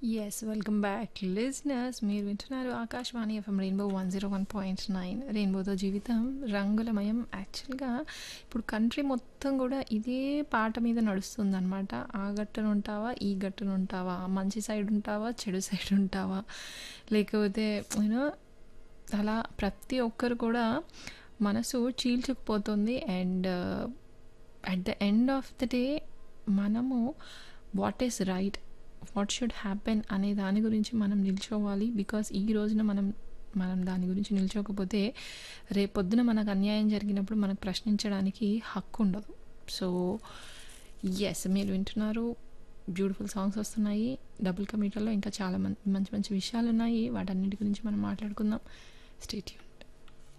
yes welcome back listeners మీరు వింటున్నారు Akashvani FM Rainbow one zero one point nine రెయిన్బోతో జీవితం రంగులమయం యాక్చువల్గా ఇప్పుడు కంట్రీ మొత్తం కూడా ఇదే పాట మీద నడుస్తుందన్నమాట ఆ గట్టున ఉంటావా ఈ గట్టున ఉంటావా మంచి సైడ్ ఉంటావా చెడు సైడ్ ఉంటావా లేకపోతే యూనో అలా ప్రతి ఒక్కరు కూడా మనసు చీల్చుకుపోతుంది and at the end of the day మనము what is right what should happen అనే దాని గురించి మనం నిల్చోవాలి బికాస్ ఈ రోజున మనం మనం దాని గురించి నిల్చోకపోతే రేపొద్దున మనకు అన్యాయం జరిగినప్పుడు మనకు ప్రశ్నించడానికి హక్కు ఉండదు సో ఎస్ మీరు వింటున్నారు బ్యూటిఫుల్ సాంగ్స్ వస్తున్నాయి డబుల్ కమీటర్లో ఇంకా చాలా మంచి మంచి మంచి విషయాలు ఉన్నాయి వాటన్నిటి గురించి మనం మాట్లాడుకుందాం స్టేట్యూన్